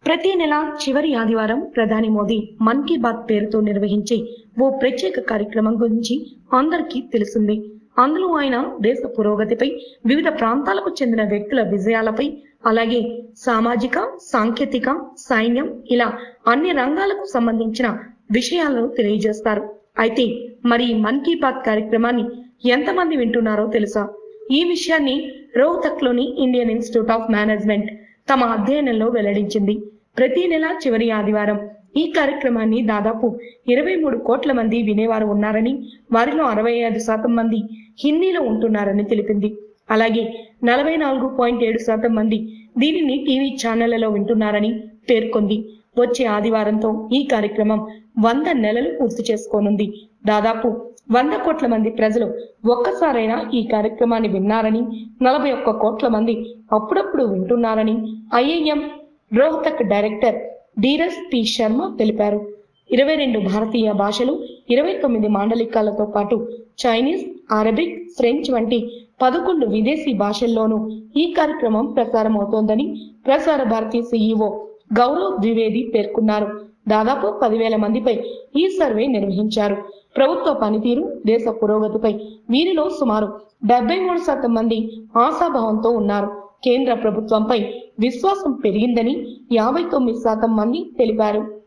ప్రతి నెల చివరి ఆదివారం ప్రధాని మోదీ మన్ కీ బాత్ పేరుతో నిర్వహించే ఓ ప్రత్యేక కార్యక్రమం గురించి అందరికీ తెలిసిందే అందులో ఆయన దేశ పురోగతిపై వివిధ ప్రాంతాలకు చెందిన వ్యక్తుల విజయాలపై అలాగే సామాజిక సాంకేతిక సైన్యం ఇలా అన్ని రంగాలకు సంబంధించిన విషయాలను తెలియజేస్తారు అయితే మరి ఈ మన్ కీ బాత్ కార్యక్రమాన్ని ఎంతమంది వింటున్నారో తెలుసా ఈ విషయాన్ని రోహ్తక్లోని ఇండియన్ ఇన్స్టిట్యూట్ ఆఫ్ మేనేజ్మెంట్ తమ అధ్యయనంలో వెల్లడించింది ప్రతి నెల చివరి ఆదివారం ఈ కార్యక్రమాన్ని దాదాపు ఇరవై మూడు కోట్ల మంది వినేవారు ఉన్నారని వారిలో అరవై ఐదు శాతం మంది హిందీలో ఉంటున్నారని తెలిపింది అలాగే నలభై నాలుగు పాయింట్ ఏడు శాతం మంది దీనిని టీవీ ఛానళ్లలో వింటున్నారని పేర్కొంది వచ్చే ఆదివారంతో ఈ కార్యక్రమం వంద నెలలు పూర్తి చేసుకోనుంది దాదాపు వంద కోట్ల మంది ప్రజలు ఒక్కసారైనా ఈ కార్యక్రమాన్ని విన్నారని నలభై ఒక్క కోట్ల మంది అప్పుడప్పుడు వింటున్నారని IIM Rohtak director Dheeraj P Sharma తెలిపారు ఇరవై రెండు భారతీయ భాషలు ఇరవై తొమ్మిది మాండలికాలతో పాటు చైనీస్ అరబిక్ ఫ్రెంచ్ వంటి పదకొండు విదేశీ భాషల్లోనూ ఈ కార్యక్రమం ప్రసారం అవుతోందని ప్రసార భారతి సీఈఓ గౌరవ్ ద్వివేది పేర్కొన్నారు దాదాపు పదివేల మందిపై ఈ సర్వే నిర్వహించారు ప్రభుత్వ పనితీరు దేశ పురోగతిపై వీరిలో సుమారు డెబ్బై మూడు శాతం మంది ఆశాభావంతో ఉన్నారు కేంద్ర ప్రభుత్వంపై విశ్వాసం పెరిగిందని యాభై తొమ్మిది శాతం మంది తెలిపారు